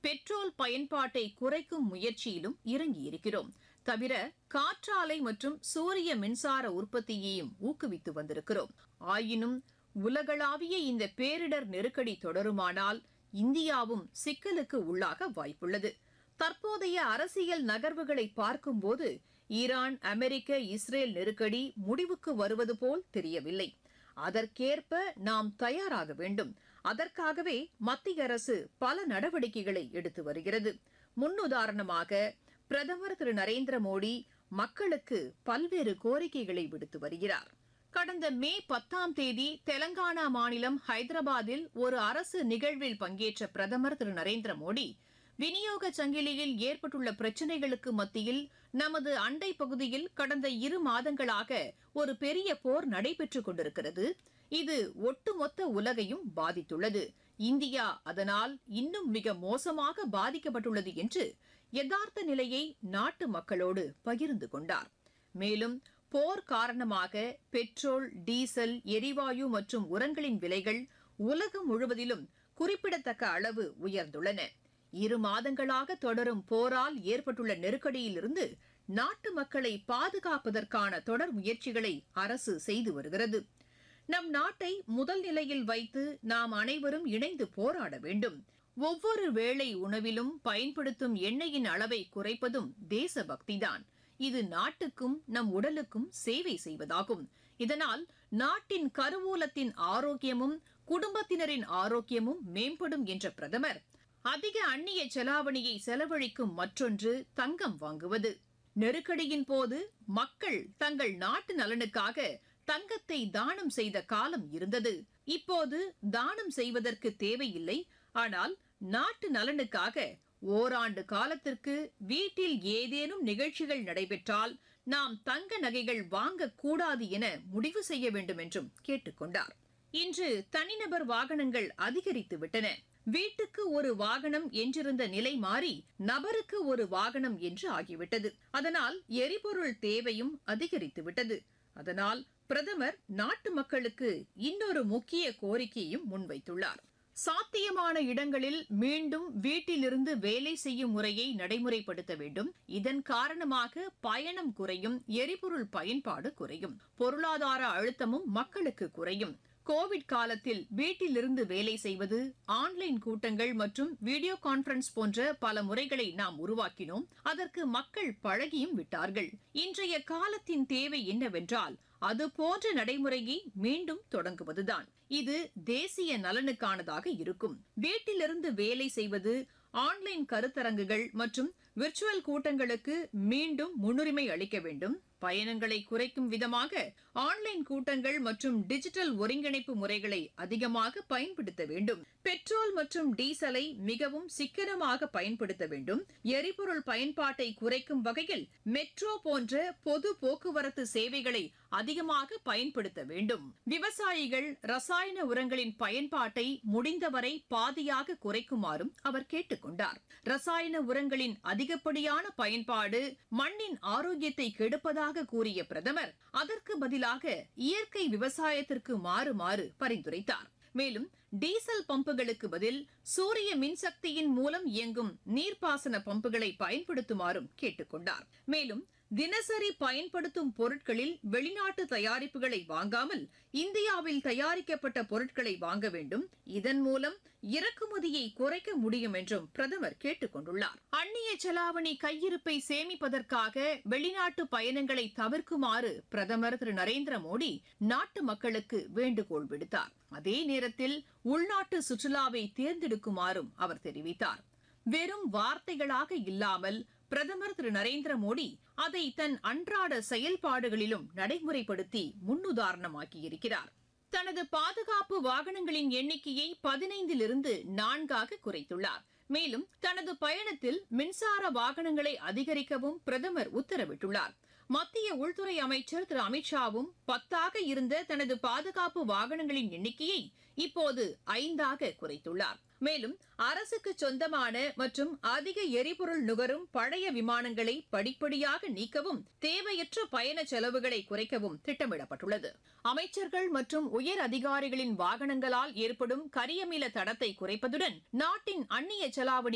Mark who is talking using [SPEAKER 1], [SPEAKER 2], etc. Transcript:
[SPEAKER 1] petrol பயன்பாட்டை குறைக்கும் முயற்சியிலும் இறங்கியிருக்கிறோம் தவிர காற்றாலை மற்றும் சூரிய மின்சார உற்பத்தியையும் ஊக்குவித்து வந்திருக்கிறோம் ஆயினும் உலகளாவிய இந்த பேரிடர் நெருக்கடி தொடருமானால் இந்தியாவும் சிக்கலுக்கு உள்ளாக வாய்ப்புள்ளது தற்போதைய அரசியல் நகர்வுகளை பார்க்கும்போது ஈரான் அமெரிக்க இஸ்ரேல் நெருக்கடி முடிவுக்கு வருவது போல் தெரியவில்லை அதற்கேற்ப நாம் தயாராக வேண்டும் அதற்காகவே மத்திய அரசு பல நடவடிக்கைகளை எடுத்து வருகிறது முன்னுதாரணமாக பிரதமர் திரு நரேந்திர மோடி மக்களுக்கு பல்வேறு கோரிக்கைகளை விடுத்து வருகிறார் கடந்த மே பத்தாம் தேதி தெலங்கானா மாநிலம் ஹைதராபாத்தில் ஒரு அரசு நிகழ்வில் பங்கேற்ற பிரதமர் திரு நரேந்திர மோடி விநியோக சங்கிலியில் ஏற்பட்டுள்ள பிரச்சினைகளுக்கு மத்தியில் நமது அண்டை பகுதியில் கடந்த இரு மாதங்களாக ஒரு பெரிய போர் நடைபெற்றுக் கொண்டிருக்கிறது இது ஒட்டுமொத்த உலகையும் பாதித்துள்ளது இந்தியா அதனால் இன்னும் மிக மோசமாக பாதிக்கப்பட்டுள்ளது என்று யதார்த்த நிலையை நாட்டு மக்களோடு பகிர்ந்து கொண்டார் மேலும் போர் காரணமாக பெட்ரோல் டீசல் எரிவாயு மற்றும் உரங்களின் விலைகள் உலகம் முழுவதிலும் குறிப்பிடத்தக்க அளவு உயர்ந்துள்ளன இரு மாதங்களாக தொடரும் போரால் ஏற்பட்டுள்ள நெருக்கடியிலிருந்து நாட்டு மக்களை பாதுகாப்பதற்கான தொடர் முயற்சிகளை அரசு செய்து வருகிறது நம் நாட்டை முதல் நிலையில் வைத்து நாம் அனைவரும் இணைந்து போராட வேண்டும் ஒவ்வொரு வேளை உணவிலும் பயன்படுத்தும் எண்ணெயின் அளவை குறைப்பதும் தேசபக்திதான் இது நாட்டுக்கும் நம் உடலுக்கும் சேவை செய்வதாகும் இதனால் நாட்டின் கருவூலத்தின் ஆரோக்கியமும் குடும்பத்தினரின் ஆரோக்கியமும் மேம்படும் என்ற பிரதமர் அதிக அந்நிய செலாவணியை செலவழிக்கும் மற்றொன்று தங்கம் வாங்குவது நெருக்கடியின் போது மக்கள் தங்கள் நாட்டு நலனுக்காக தங்கத்தை தானம் செய்த காலம் இருந்தது இப்போது தானம் செய்வதற்கு தேவையில்லை ஆனால் நாட்டு நலனுக்காக ஓராண்டு காலத்திற்கு வீட்டில் ஏதேனும் நிகழ்ச்சிகள் நடைபெற்றால் நாம் தங்க நகைகள் வாங்கக்கூடாது என முடிவு செய்ய வேண்டும் என்றும் கேட்டுக்கொண்டார் இன்று தனிநபர் வாகனங்கள் அதிகரித்து விட்டன வீட்டுக்கு ஒரு வாகனம் என்றிருந்த நிலை மாறி நபருக்கு ஒரு வாகனம் என்று ஆகிவிட்டது அதனால் எரிபொருள் தேவையும் அதிகரித்து விட்டது அதனால் பிரதமர் நாட்டு மக்களுக்கு இன்னொரு முக்கிய கோரிக்கையும் முன்வைத்துள்ளார் சாத்தியமான இடங்களில் மீண்டும் வீட்டிலிருந்து வேலை செய்யும் முறையை நடைமுறைப்படுத்த வேண்டும் இதன் காரணமாக பயணம் குறையும் எரிபொருள் பயன்பாடு குறையும் பொருளாதார அழுத்தமும் மக்களுக்கு குறையும் கோவிட் காலத்தில் வீட்டிலிருந்து வேலை செய்வது ஆன்லைன் கூட்டங்கள் மற்றும் வீடியோ கான்பரன்ஸ் போன்ற பல முறைகளை நாம் உருவாக்கினோம் அதற்கு மக்கள் பழகியும் விட்டார்கள் இன்றைய காலத்தின் தேவை என்னவென்றால் அது போன்ற நடைமுறையை மீண்டும் தொடங்குவதுதான் இது தேசிய நலனுக்கானதாக இருக்கும் வீட்டிலிருந்து வேலை செய்வது ஆன்லைன் கருத்தரங்குகள் மற்றும் விர்ச்சுவல் கூட்டங்களுக்கு மீண்டும் முன்னுரிமை அளிக்க வேண்டும் பயணங்களை குறைக்கும் விதமாக ஆன்லைன் கூட்டங்கள் மற்றும் டிஜிட்டல் ஒருங்கிணைப்பு முறைகளை அதிகமாக பயன்படுத்த வேண்டும் பெட்ரோல் மற்றும் டீசலை மிகவும் சிக்கனமாக பயன்படுத்த வேண்டும் எரிபொருள் பயன்பாட்டை குறைக்கும் வகையில் மெட்ரோ போன்ற பொது போக்குவரத்து சேவைகளை அதிகமாக பயன்படுத்த வேண்டும் விவசாயிகள் ரசாயன உரங்களின் பயன்பாட்டை முடிந்தவரை பாதியாக குறைக்குமாறும் அவர் கேட்டுக்கொண்டார் ரசாயன உரங்களின் அதிகப்படியான பயன்பாடு மண்ணின் ஆரோக்கியத்தை கெடுப்பதாக கூறிய பிரதமர் அதற்கு பதிலாக இயற்கை விவசாயத்திற்கு மாறுமாறு பரிந்துரைத்தார் மேலும் டீசல் பம்புகளுக்கு பதில் சூரிய மின்சக்தியின் மூலம் இயங்கும் நீர்ப்பாசன பம்புகளை பயன்படுத்துமாறும் கேட்டுக்கொண்டார் மேலும் தினசரி பயன்படுத்தும் பொருட்களில் வெளிநாட்டு தயாரிப்புகளை வாங்காமல் இந்தியாவில் தயாரிக்கப்பட்ட பொருட்களை வாங்க வேண்டும் இதன் மூலம் இறக்குமதியை குறைக்க முடியும் என்றும் பிரதமர் கேட்டுக் கொண்டுள்ளார் அந்நிய செலாவணி கையிருப்பை சேமிப்பதற்காக வெளிநாட்டு பயணங்களை தவிர்க்குமாறு பிரதமர் திரு நரேந்திர மோடி நாட்டு மக்களுக்கு வேண்டுகோள் விடுத்தார் அதே நேரத்தில் உள்நாட்டு சுற்றுலாவை தேர்ந்தெடுக்குமாறும் அவர் தெரிவித்தார் வெறும் வார்த்தைகளாக இல்லாமல் பிரதமர் திரு நரேந்திர மோடி அதை தன் அன்றாட செயல்பாடுகளிலும் நடைமுறைப்படுத்தி முன்னுதாரணமாக்கியிருக்கிறார் தனது பாதுகாப்பு வாகனங்களின் எண்ணிக்கையை பதினைந்திலிருந்து நான்காக குறைத்துள்ளார் மேலும் தனது பயணத்தில் மின்சார வாகனங்களை அதிகரிக்கவும் பிரதமர் உத்தரவிட்டுள்ளார் மத்திய உள்துறை அமைச்சர் திரு அமித்ஷாவும் பத்தாக இருந்த தனது பாதுகாப்பு வாகனங்களின் எண்ணிக்கையை இப்போது ஐந்தாக குறைத்துள்ளார் மேலும் அரசுக்கு சொந்தமான மற்றும் அதிக எரிபொருள் நுகரும் பழைய விமானங்களை படிப்படியாக நீக்கவும் தேவையற்ற பயண செலவுகளை குறைக்கவும் திட்டமிடப்பட்டுள்ளது அமைச்சர்கள் மற்றும் உயர் அதிகாரிகளின் வாகனங்களால் ஏற்படும் கரியமில தடத்தை குறைப்பதுடன் நாட்டின் அந்நிய செலாவணி